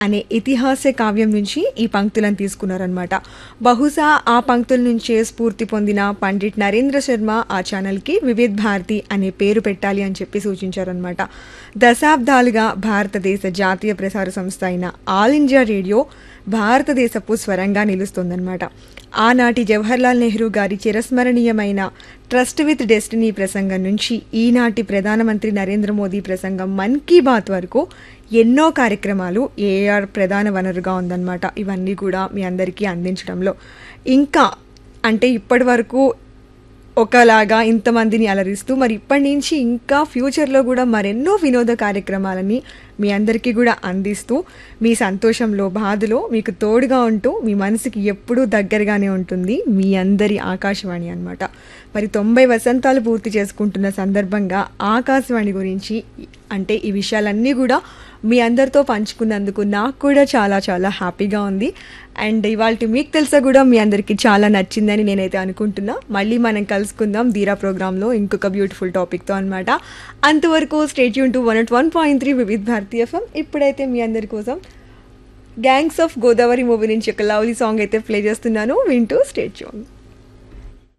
అనే ఇతిహాస కావ్యం నుంచి ఈ పంక్తులను తీసుకున్నారనమాట బహుశా ఆ పంక్తుల నుంచే స్ఫూర్తి పొందిన పండిట్ నరేంద్ర శర్మ ఆ ఛానల్కి వివిధ్ భారతి అనే పేరు పెట్టాలి అని చెప్పి సూచించారనమాట దశాబ్దాలుగా భారతదేశ జాతీయ ప్రసార సంస్థ అయిన ఆల్ ఇండియా రేడియో భారతదేశపు స్వరంగా నిలుస్తుందన్నమాట ఆనాటి జవహర్లాల్ నెహ్రూ గారి చిరస్మరణీయమైన ట్రస్ట్ విత్ డెస్టినీ ప్రసంగం నుంచి ఈనాటి ప్రధానమంత్రి నరేంద్ర మోదీ ప్రసంగం మన్ కీ బాత్ వరకు ఎన్నో కార్యక్రమాలు ఏఆర్ ప్రధాన వనరుగా ఉందన్నమాట ఇవన్నీ కూడా మీ అందరికీ అందించడంలో ఇంకా అంటే ఇప్పటి వరకు ఒకలాగా ఇంతమందిని అలరిస్తూ మరి ఇప్పటి నుంచి ఇంకా ఫ్యూచర్లో కూడా మరెన్నో వినోద కార్యక్రమాలని మీ అందరికీ కూడా అందిస్తూ మీ సంతోషంలో బాధలో మీకు తోడుగా ఉంటూ మీ మనసుకి ఎప్పుడూ దగ్గరగానే ఉంటుంది మీ అందరి ఆకాశవాణి అన్నమాట మరి తొంభై వసంతాలు పూర్తి చేసుకుంటున్న సందర్భంగా ఆకాశవాణి గురించి అంటే ఈ విషయాలన్నీ కూడా మీ అందరితో పంచుకున్నందుకు నాకు కూడా చాలా చాలా హ్యాపీగా ఉంది అండ్ ఇవాళ మీకు తెలుసా కూడా మీ అందరికీ చాలా నచ్చిందని నేనైతే అనుకుంటున్నా మళ్ళీ మనం కలుసుకుందాం ధీరా ప్రోగ్రాంలో ఇంకొక బ్యూటిఫుల్ టాపిక్తో అనమాట అంతవరకు స్టేట్ యూన్ to one at one point three Vividh Bharati FM ఇప్పుడైతే మీ అందరి కోసం గ్యాంగ్స్ ఆఫ్ గోదావరి మూవీ నుంచి ఒక లవ్లీ సాంగ్ అయితే ప్లే చేస్తున్నాను వింటూ స్టేట్ యూన్